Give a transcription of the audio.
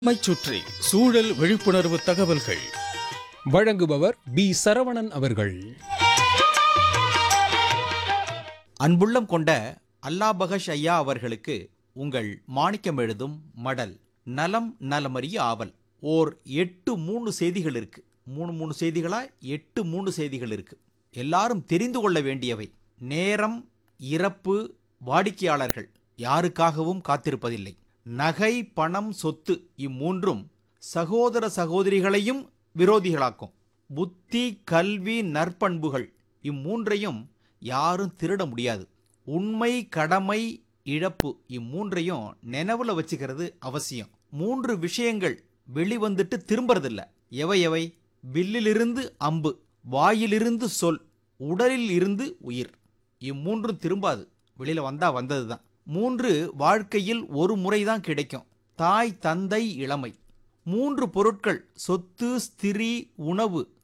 நம்மைச் சுற்றி சூழல் விழிப்புணர்வு தகவல்கள் வழங்குபவர் பி சரவணன் அவர்கள் அன்புள்ளம் கொண்ட அல்லாஹ் பகஷ் ஐயா அவர்களுக்கு உங்கள் மாணிக்கம் எழுதும் மடல் நலம் நலமறிய ஆவல் ஓர் எட்டு மூணு செய்திகள் இருக்கு மூணு மூணு செய்திகளா எட்டு மூணு செய்திகள் இருக்கு எல்லாரும் தெரிந்து கொள்ள வேண்டியவை நேரம் இறப்பு வாடிக்கையாளர்கள் யாருக்காகவும் காத்திருப்பதில்லை நகை பணம் சொத்து இம்மூன்றும் சகோதர சகோதரிகளையும் விரோதிகளாக்கும் புத்தி கல்வி நற்பண்புகள் இம்மூன்றையும் யாரும் திருட முடியாது உண்மை கடமை இழப்பு இம்மூன்றையும் நினைவுல வச்சுக்கிறது அவசியம் மூன்று விஷயங்கள் வெளிவந்துட்டு திரும்புறதில்ல எவை எவை வில்லிலிருந்து அம்பு வாயிலிருந்து சொல் உடலில் இருந்து உயிர் இம்மூன்றும் திரும்பாது வெளியில வந்தா வந்ததுதான் மூன்று வாழ்க்கையில் ஒரு முறைதான் கிடைக்கும் தாய் தந்தை இளமை மூன்று பொருட்கள் சொத்து ஸ்திரீ உணவு